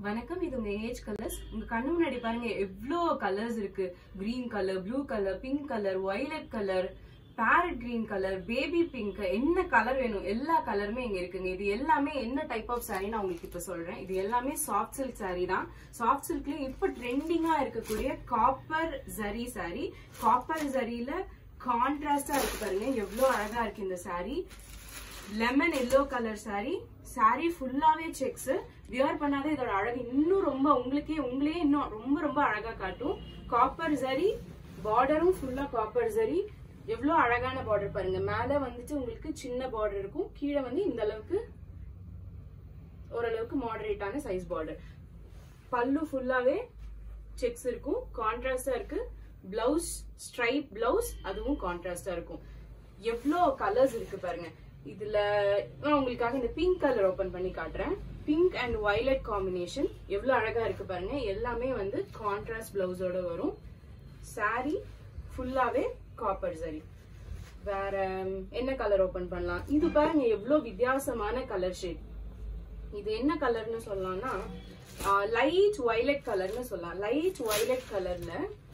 வணக்கம் இது உங்க ஏஜ் கலர்ஸ் உங்க கண்ணு முன்னாடி பாருங்க எவ்வளோ கலர்ஸ் இருக்கு green colour blue colour pink colour violet colour parrot green colour baby pink என்ன கலர் வேணும் எல்லா கலருமே இங்க இருக்குங்க இது எல்லாமே என்ன டைப் ஆஃப் saree நான் உங்களுக்கு இப்ப சொல்றேன் இது எல்லாமே சாஃப்ட் சில்க் saree தான் சாஃப்ட் சில்க்லயும் இப்ப ட்ரெண்டிங்கா இருக்கக்கூடிய காப்பர் ஜரி saree காப்பர் ஜரியில கான்ட்ராஸ்டா இருக்கு பாருங்க எவ்வளவு அழகா இருக்கு இந்த saree lemon yellow colour saree saree ஃபுல்லாவே செக்ஸ் வியர் பண்ணாத இதோட அழகு இன்னும் ரொம்ப உங்களுக்கே உங்களே இன்னும் ரொம்ப ரொம்ப அழகா காட்டும் காப்பர் ஜரி பார்டரும் ஃபுல்லா காப்பர் ஜரி எவ்வளவு அழகான பார்டர் பாருங்க மேல வந்துட்டு உங்களுக்கு சின்ன பார்டர் இருக்கும் கீழே வந்து இந்த அளவுக்கு ஓரளவுக்கு மாடரேட்டான சைஸ் பார்டர் பல்லு ஃபுல்லாவே செக்ஸ் இருக்கும் கான்ட்ராஸ்டா இருக்கு பிளவுஸ் ஸ்ட்ரைப் பிளவுஸ் அதுவும் கான்ட்ராஸ்டா இருக்கும் எவ்வளோ கலர்ஸ் இருக்கு பாருங்க இதுல நான் உங்களுக்காக இந்த பிங்க் கலர் ஓபன் பண்ணி காட்டுறேன் பிங்க் அண்ட் வயலட் காம்பினேஷன் எவ்வளவு அழகா இருக்கு பாருங்க எல்லாமே வந்து கான்ட்ராஸ்ட் பிளவுஸோட வரும் saree ஃபுல்லாவே காப்பர் சரி வேற ம், என்ன கலர் ஓபன் பண்ணலாம் இது பாருங்க எவ்வளவு வித்தியாசமான கலர் ஷேட் இது என்ன கலர்னு சொல்லலாம்னா லைட் வயலட் கலர்னு சொல்லலாம் லைட் வயலட் கலர்ல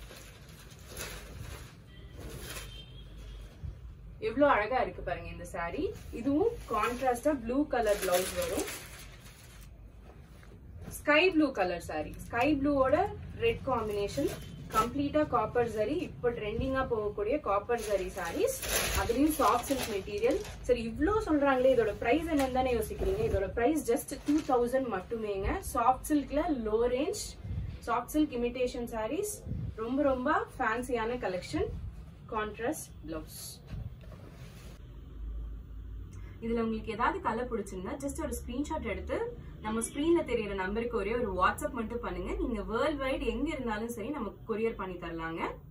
எவ்வளவு அழகா இருக்கு பாருங்க இந்த saree இதுவும் கான்ட்ராஸ்டா ப்ளூ கலர் பிளவுஸ் வரும் sky blue colour saree sky ப்ளூவோட ரெட் காம்பினேஷன் கம்ப்ளீட்டா காப்பர் சரி இப்போ ட்ரெண்டிங்கா போகக்கூடிய காப்பர் சரி sarees அதுலயும் சாஃப்ட் சில்க் மெட்டீரியல் சரி இவ்ளோ சொல்றாங்களே இதோட பிரைஸ் என்னன்னு தானே யோசிக்கிறீங்க இதோட பிரைஸ் ஜஸ்ட் டூ தௌசண்ட் மட்டுமேங்க சாஃப்ட் சில்க்ல low range soft silk imitation sarees ரொம்ப ரொம்ப ஃபேன்சியான கலெக்ஷன் கான்ட்ராஸ்ட் பிளவுஸ் இதுல உங்களுக்கு ஏதாவது கலர் பிடிச்சிருந்தா ஜஸ்ட் ஒரு ஸ்கிரீன்ஷாட் எடுத்து நம்ம ஸ்கிரீன்ல தெரியற நம்பருக்கு ஒரே ஒரு வாட்ஸ்அப் மட்டும் பண்ணுங்க நீங்க வேர்ல்ட் வைட் எங்க இருந்தாலும் சரி நமக்கு கொரியர் பண்ணி தரலாங்க